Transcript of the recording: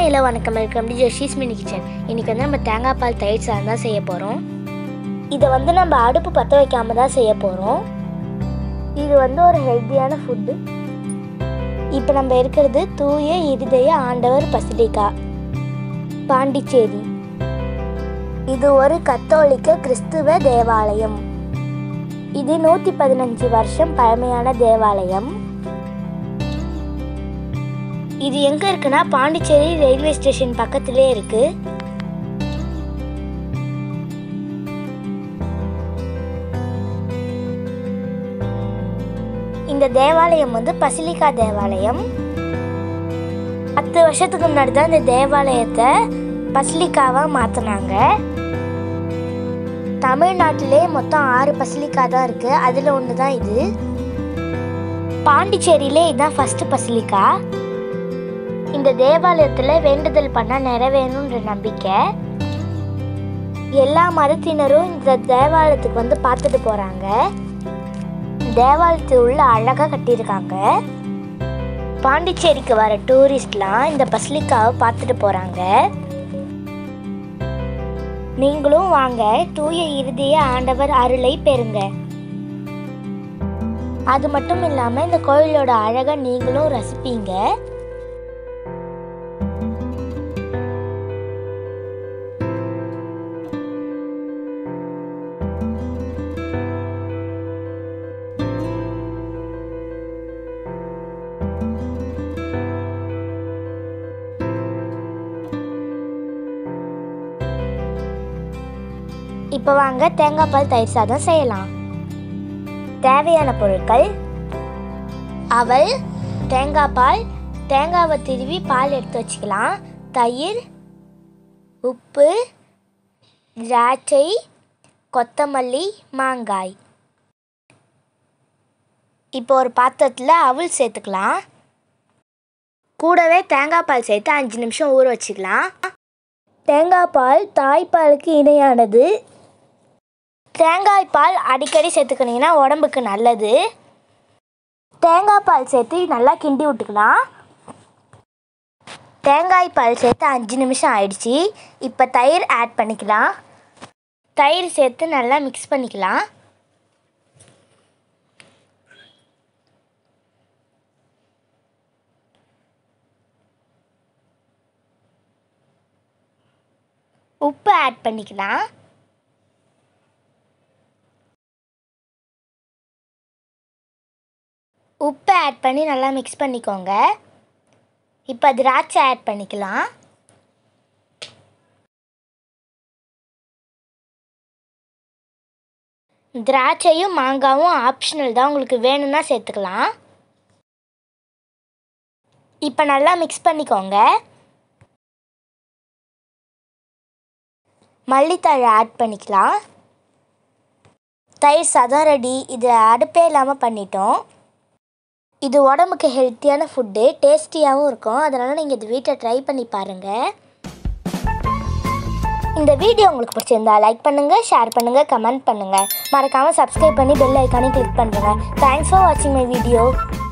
hello வணக்கம் welcome to Joshi's mini kitchen இன்றைக்கி வந்து நம்ம தேங்காய் பால் தயிர் சாதம் தான் செய்ய போகிறோம் இதை வந்து நம்ம அடுப்பு பற்ற வைக்காம தான் செய்ய போகிறோம் இது வந்து ஒரு ஹெல்த்தியான ஃபுட்டு இப்போ நம்ம இருக்கிறது தூய இருதய ஆண்டவர் பசிலிக்கா பாண்டிச்சேரி இது ஒரு கத்தோலிக்க கிறிஸ்துவ தேவாலயம் இது நூற்றி பதினஞ்சு வருஷம் பழமையான தேவாலயம் இது எங்க இருக்குன்னா பாண்டிச்சேரி ரயில்வே ஸ்டேஷன் பக்கத்திலே இருக்கு இந்த தேவாலயம் வந்து பசிலிக்கா தேவாலயம் பத்து வருஷத்துக்கு முன்னாடி தான் இந்த தேவாலயத்தை பசிலிக்காவா மாத்தினாங்க தமிழ்நாட்டிலே மொத்தம் ஆறு பசிலிக்கா தான் இருக்கு அதுல ஒன்று தான் இது பாண்டிச்சேரியிலே இதுதான் ஃபர்ஸ்ட் பசிலிக்கா இந்த தேவாலயத்தில் வேண்டுதல் பண்ணால் நிறைவேணுன்ற நம்பிக்கை எல்லா மதத்தினரும் இந்த தேவாலயத்துக்கு வந்து பார்த்துட்டு போகிறாங்க தேவாலயத்து உள்ள அழகாக கட்டியிருக்காங்க பாண்டிச்சேரிக்கு வர டூரிஸ்ட்லாம் இந்த பஸ்லிக்காவை பார்த்துட்டு போகிறாங்க நீங்களும் வாங்க தூய இறுதிய ஆண்டவர் அருளை பெறுங்க அது மட்டும் இல்லாமல் இந்த கோயிலோட அழகை நீங்களும் ரசிப்பீங்க இப்போ வாங்க தேங்காய் பால் தயிர் சாதம் செய்யலாம் தேவையான பொருட்கள் அவல் தேங்காய் பால் தேங்காவை திருவி பால் எடுத்து வச்சுக்கலாம் தயிர் உப்பு திராட்சை கொத்தமல்லி மாங்காய் இப்போ ஒரு பாத்திரத்தில் அவல் சேர்த்துக்கலாம் கூடவே தேங்காய் பால் சேர்த்து அஞ்சு நிமிஷம் ஊற வச்சுக்கலாம் தேங்காய் பால் தாய்ப்பாலுக்கு இணையானது தேங்காய் பால் அடிக்கடி சேர்த்துக்கினீங்கன்னா உடம்புக்கு நல்லது தேங்காய் பால் சேர்த்து நல்லா கிண்டி விட்டுக்கலாம் தேங்காய் பால் சேர்த்து அஞ்சு நிமிஷம் ஆயிடுச்சு இப்போ தயிர் ஆட் பண்ணிக்கலாம் தயிர் சேர்த்து நல்லா மிக்ஸ் பண்ணிக்கலாம் உப்பு ஆட் பண்ணிக்கலாம் உப்பு ஆட் பண்ணி நல்லா மிக்ஸ் பண்ணிக்கோங்க இப்போ திராட்சை ஆட் பண்ணிக்கலாம் திராட்சையும் மாங்காவும் ஆப்ஷனல் தான் உங்களுக்கு வேணும்னா சேர்த்துக்கலாம் இப்போ நல்லா மிக்ஸ் பண்ணிக்கோங்க மல்லித்தழை ஆட் பண்ணிக்கலாம் தயிர் சாதம் ரெடி இது அடுப்பே இல்லாமல் பண்ணிட்டோம் இது உடம்புக்கு ஹெல்த்தியான ஃபுட்டு டேஸ்டியாகவும் இருக்கும் அதனால் நீங்கள் இது வீட்டை ட்ரை பண்ணி பாருங்கள் இந்த வீடியோ உங்களுக்கு பிடிச்சிருந்தா லைக் பண்ணுங்கள் ஷேர் பண்ணுங்கள் கமெண்ட் பண்ணுங்கள் மறக்காமல் சப்ஸ்கிரைப் பண்ணி பெல் ஐக்கானே கிளிக் பண்ணுங்கள் தேங்க்ஸ் ஃபார் வாட்சிங் மை வீடியோ